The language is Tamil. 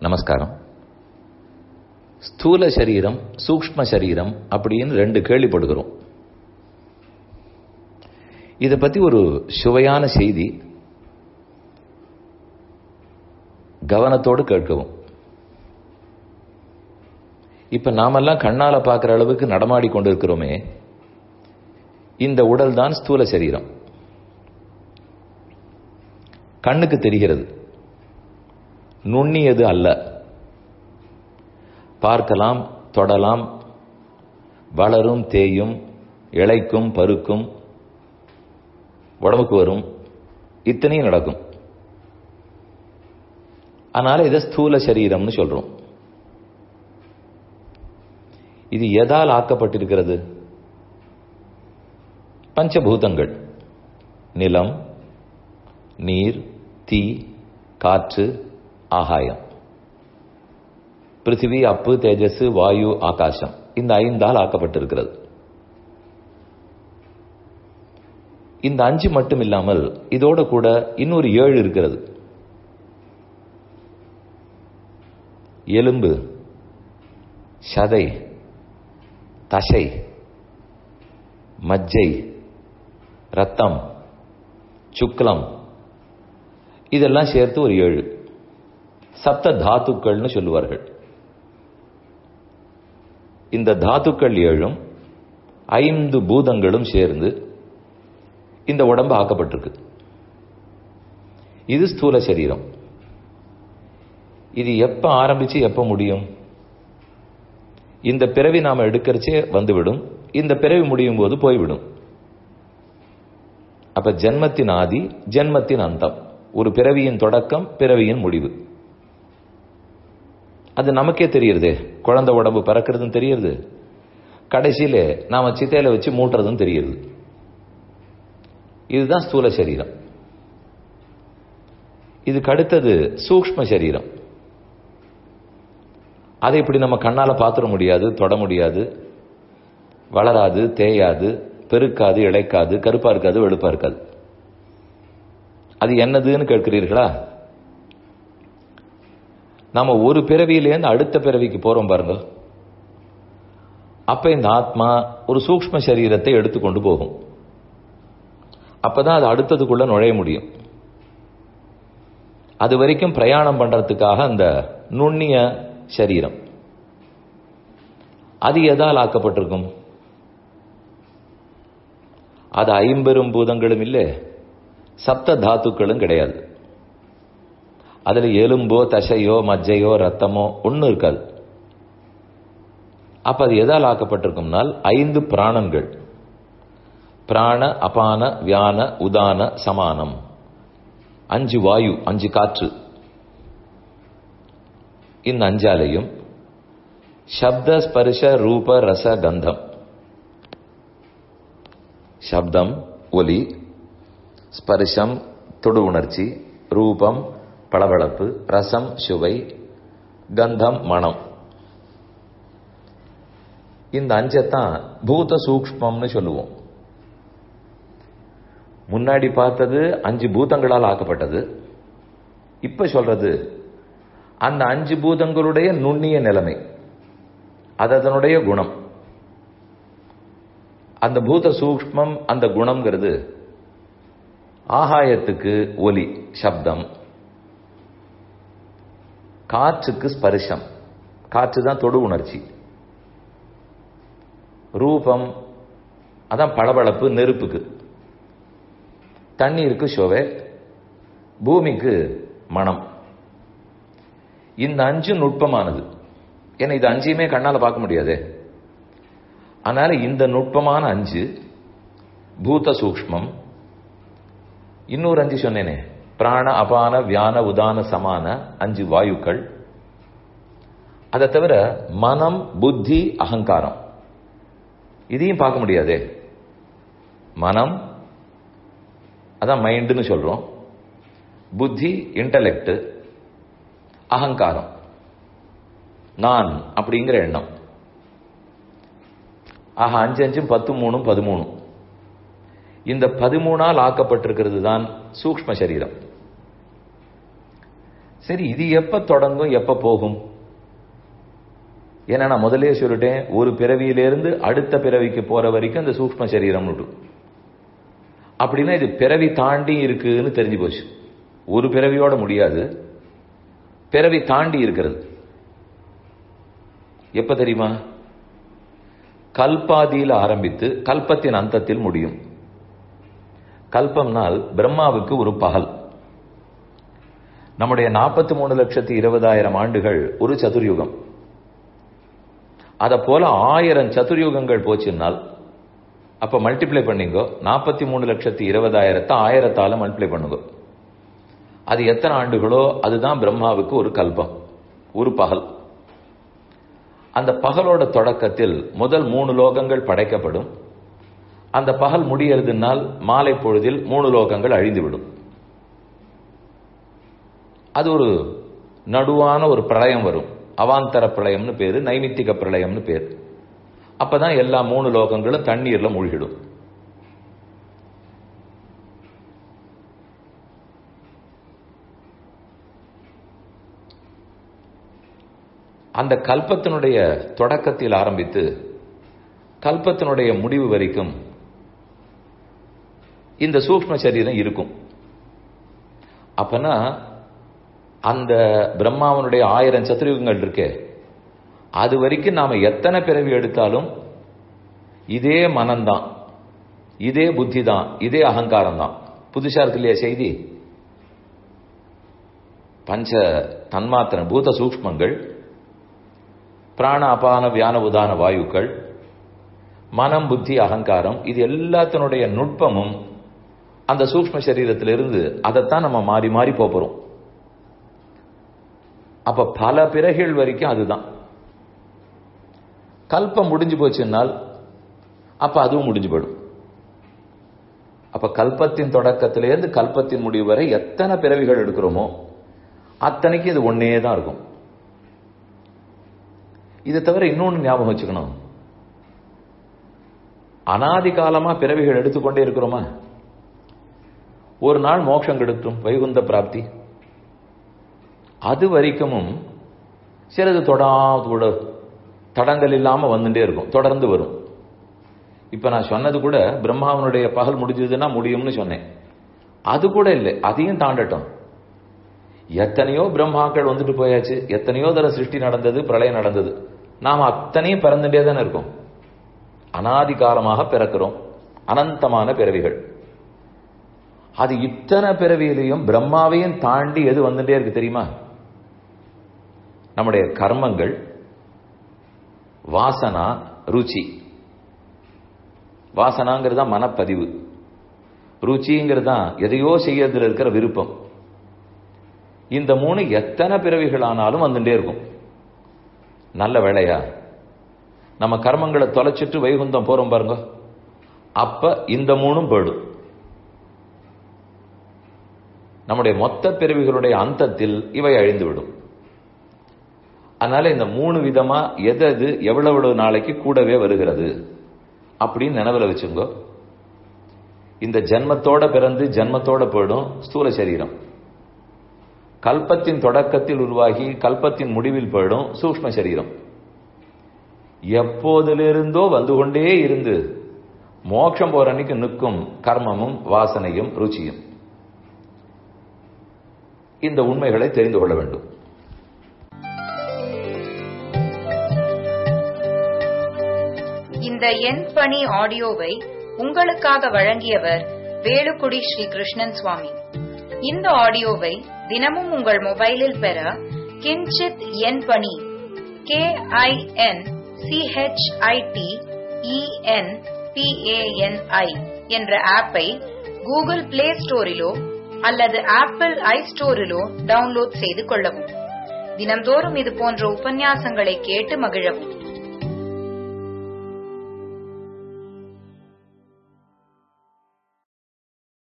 நமஸ்காரம் ஸ்தூல சரீரம் சூக்ஷ்ம சரீரம் அப்படின்னு ரெண்டு கேள்விப்படுகிறோம் இதை பத்தி ஒரு சுவையான செய்தி கவனத்தோடு கேட்கவும் இப்ப நாமெல்லாம் கண்ணால பார்க்கிற அளவுக்கு நடமாடி கொண்டிருக்கிறோமே இந்த உடல் தான் ஸ்தூல சரீரம் கண்ணுக்கு தெரிகிறது நுண்ணியது அல்ல பார்க்கலாம் தொடலாம் வளரும் தேயும் இழைக்கும் பருக்கும் உடம்புக்கு வரும் இத்தனையும் நடக்கும் அதனால இதை ஸ்தூல சரீரம்னு சொல்றோம் இது எதால் ஆக்கப்பட்டிருக்கிறது பஞ்சபூதங்கள் நிலம் நீர் தீ காற்று ஆகாயம் பிருத்திவி அப்பு தேஜஸ் வாயு ஆகாசம் இந்த ஐந்தால் ஆக்கப்பட்டிருக்கிறது இந்த அஞ்சு மட்டும் இல்லாமல் இதோட கூட இன்னொரு ஏழு இருக்கிறது எலும்பு சதை தசை மஜ்ஜை ரத்தம் சுக்லம் இதெல்லாம் சேர்த்து ஒரு ஏழு சப்த தாத்துக்கள்னு சொல்லுவார்கள் இந்த தாத்துக்கள் ஏழும் ஐந்து பூதங்களும் சேர்ந்து இந்த உடம்பு ஆக்கப்பட்டிருக்கு இது ஸ்தூல சரீரம் இது எப்ப ஆரம்பிச்சு எப்ப முடியும் இந்த பிறவி நாம எடுக்கிறச்சே வந்துவிடும் இந்த பிறவி முடியும் போது போய்விடும் அப்ப ஜென்மத்தின் ஆதி ஜென்மத்தின் அந்தம் ஒரு பிறவியின் தொடக்கம் பிறவியின் முடிவு அது நமக்கே தெரியுறதே குழந்தை உடம்பு பறக்கிறதுன்னு தெரியுது கடைசியில நாம சித்தையில வச்சு மூட்டுறதும் தெரியுது இதுதான் ஸ்தூல சரீரம் இதுக்கு அடுத்தது சூக்ம சரீரம் அதை இப்படி நம்ம கண்ணால பாத்துட முடியாது தொட முடியாது வளராது தேயாது பெருக்காது இழைக்காது கருப்பா இருக்காது வெளுப்பா இருக்காது அது என்னதுன்னு கேட்கிறீர்களா நாம ஒரு பிறவியிலேருந்து அடுத்த பிறவிக்கு போறோம் பாருங்க அப்ப இந்த ஆத்மா ஒரு சூக்ம சரீரத்தை எடுத்துக்கொண்டு போகும் அப்பதான் அது அடுத்ததுக்குள்ள நுழைய முடியும் அது வரைக்கும் பிரயாணம் பண்றதுக்காக அந்த நுண்ணிய சரீரம் அது எதால் ஆக்கப்பட்டிருக்கும் அது ஐம்பெரும் பூதங்களும் இல்லை சப்த தாத்துக்களும் கிடையாது அதுல எலும்போ தசையோ மஜ்ஜையோ ரத்தமோ ஒன்றும் இருக்காது அப்ப அது எதால் ஆக்கப்பட்டிருக்கும்னால் ஐந்து பிராணன்கள் பிராண அபான வியான உதான சமானம் அஞ்சு வாயு அஞ்சு காற்று இந்த அஞ்சாலையும் சப்த ஸ்பர்ஷ ரூப ரச கந்தம் சப்தம் ஒலி ஸ்பர்ஷம் தொடு உணர்ச்சி ரூபம் பளபளப்பு ரசம் சுவை கந்தம் மனம் இந்த அஞ்சத்தான் பூத சூக்மம்னு சொல்லுவோம் முன்னாடி பார்த்தது அஞ்சு பூதங்களால் ஆக்கப்பட்டது இப்ப சொல்றது அந்த அஞ்சு பூதங்களுடைய நுண்ணிய நிலைமை அது அதனுடைய குணம் அந்த பூத சூக்மம் அந்த குணம்ங்கிறது ஆகாயத்துக்கு ஒலி சப்தம் காற்றுக்கு ஸ்பர்ஷம் காற்று தான் தொடு உணர்ச்சி ரூபம் அதான் பளபளப்பு நெருப்புக்கு தண்ணீருக்கு சுவை பூமிக்கு மனம் இந்த அஞ்சு நுட்பமானது ஏன்னா இது அஞ்சையுமே கண்ணால பார்க்க முடியாதே அதனால இந்த நுட்பமான அஞ்சு பூத சூக்மம் இன்னொரு அஞ்சு சொன்னேனே பிராண அபான வியான உதான சமான அஞ்சு வாயுக்கள் அதை தவிர மனம் புத்தி அகங்காரம் இதையும் பார்க்க முடியாதே மனம் அதான் மைண்டுன்னு சொல்றோம் புத்தி இன்டலெக்ட் அகங்காரம் நான் அப்படிங்கிற எண்ணம் ஆக அஞ்சு அஞ்சும் பத்து மூணும் பதிமூணும் இந்த பதிமூணால் ஆக்கப்பட்டிருக்கிறது தான் சூக்ம சரீரம் சரி இது எப்ப தொடங்கும் எப்ப போகும் ஏன்னா நான் முதலே சொல்லிட்டேன் ஒரு பிறவியிலிருந்து அடுத்த பிறவிக்கு போற வரைக்கும் அந்த சூக்ம சரீரம் அப்படின்னா இது பிறவி தாண்டி இருக்குன்னு தெரிஞ்சு போச்சு ஒரு பிறவியோட முடியாது பிறவி தாண்டி இருக்கிறது எப்ப தெரியுமா கல்பாதியில் ஆரம்பித்து கல்பத்தின் அந்தத்தில் முடியும் கல்பம்னால் பிரம்மாவுக்கு ஒரு பகல் நம்முடைய நாற்பத்தி மூணு லட்சத்தி இருபதாயிரம் ஆண்டுகள் ஒரு சதுர்யுகம் அத போல ஆயிரம் சதுர்யுகங்கள் போச்சுன்னால் அப்ப மல்டிப்ளை பண்ணிங்கோ நாற்பத்தி மூணு லட்சத்தி இருபதாயிரத்தை ஆயிரத்தால மல்டிப்ளை பண்ணுங்க அது எத்தனை ஆண்டுகளோ அதுதான் பிரம்மாவுக்கு ஒரு கல்பம் ஒரு பகல் அந்த பகலோட தொடக்கத்தில் முதல் மூணு லோகங்கள் படைக்கப்படும் அந்த பகல் முடியறதுனால் மாலை பொழுதில் மூணு லோகங்கள் அழிந்துவிடும் அது ஒரு நடுவான ஒரு பிரளயம் வரும் அவாந்தர பிரளயம்னு பேரு நைமித்திக பிரளயம்னு பேர் அப்பதான் எல்லா மூணு லோகங்களும் தண்ணீர்ல மூழ்கிடும் அந்த கல்பத்தினுடைய தொடக்கத்தில் ஆரம்பித்து கல்பத்தினுடைய முடிவு வரைக்கும் இந்த சூக்ம சரீரம் இருக்கும் அப்பனா அந்த பிரம்மாவனுடைய ஆயிரம் சத்துருகங்கள் இருக்கே அது வரைக்கும் நாம எத்தனை பிறவி எடுத்தாலும் இதே மனம்தான் இதே புத்தி தான் இதே அகங்காரம் தான் புதுசா இருக்கு இல்லையா செய்தி பஞ்ச தன்மாத்திர பூத சூக்மங்கள் பிராண அபான வியான உதான வாயுக்கள் மனம் புத்தி அகங்காரம் இது எல்லாத்தினுடைய நுட்பமும் அந்த சூக்ம சரீரத்திலிருந்து அதைத்தான் நம்ம மாறி மாறி போறோம் அப்ப பல பிறகுகள் வரைக்கும் அதுதான் கல்பம் முடிஞ்சு போச்சுன்னால் அப்ப அதுவும் முடிஞ்சு போயிடும் அப்ப கல்பத்தின் தொடக்கத்திலேருந்து கல்பத்தின் முடிவு வரை எத்தனை பிறவிகள் எடுக்கிறோமோ அத்தனைக்கு இது ஒன்னே தான் இருக்கும் இதை தவிர இன்னொன்று ஞாபகம் வச்சுக்கணும் அனாதி காலமா பிறவிகள் எடுத்துக்கொண்டே இருக்கிறோமா ஒரு நாள் மோட்சம் கிடைக்கும் வைகுந்த பிராப்தி அது வரைக்கும் சிலது தொடாத தடங்கள் இல்லாம வந்துட்டே இருக்கும் தொடர்ந்து வரும் இப்ப நான் சொன்னது கூட பிரம்மாவனுடைய பகல் முடிஞ்சதுன்னா முடியும்னு சொன்னேன் அது கூட இல்லை அதையும் தாண்டட்டும் எத்தனையோ பிரம்மாக்கள் வந்துட்டு போயாச்சு எத்தனையோ தர சிருஷ்டி நடந்தது பிரளயம் நடந்தது நாம் அத்தனையும் பிறந்துட்டே தானே இருக்கோம் அனாதி காலமாக பிறக்கிறோம் அனந்தமான பிறவிகள் அது இத்தனை பிறவியிலையும் பிரம்மாவையும் தாண்டி எது வந்துட்டே இருக்கு தெரியுமா நம்முடைய கர்மங்கள் வாசனா ருச்சி வாசனாங்கிறது தான் மனப்பதிவு ருச்சிங்கிறது தான் எதையோ செய்யறதுல இருக்கிற விருப்பம் இந்த மூணு எத்தனை பிறவிகள் ஆனாலும் வந்துட்டே இருக்கும் நல்ல வேலையா நம்ம கர்மங்களை தொலைச்சிட்டு வைகுந்தம் போறோம் பாருங்க அப்ப இந்த மூணும் போயிடும் நம்முடைய மொத்த பிறவிகளுடைய அந்தத்தில் இவை அழிந்துவிடும் அதனால இந்த மூணு விதமா எது எது எவ்வளவு நாளைக்கு கூடவே வருகிறது அப்படின்னு நினைவில் வச்சுங்க இந்த ஜென்மத்தோட பிறந்து ஜென்மத்தோட போயிடும் ஸ்தூல சரீரம் கல்பத்தின் தொடக்கத்தில் உருவாகி கல்பத்தின் முடிவில் போயிடும் சூக்ம சரீரம் எப்போதிலிருந்தோ வந்து கொண்டே இருந்து மோட்சம் போற அன்னைக்கு நிற்கும் கர்மமும் வாசனையும் ருச்சியும் இந்த உண்மைகளை தெரிந்து கொள்ள வேண்டும் இந்த எண் பணி ஆடியோவை உங்களுக்காக வழங்கியவர் வேலுக்குடி ஸ்ரீ கிருஷ்ணன் சுவாமி இந்த ஆடியோவை தினமும் உங்கள் மொபைலில் பெற கிஞ்சித் எண் பணி கே ஐ என் சிஹெச்ஐடி இஎன் பிஏஎன்ஐ என்ற ஆப்பை கூகுள் பிளே ஸ்டோரிலோ அல்லது ஆப்பிள் ஐ ஸ்டோரிலோ டவுன்லோட் செய்து கொள்ளவும் தினம்தோறும் இது போன்ற உபன்யாசங்களை கேட்டு மகிழவும்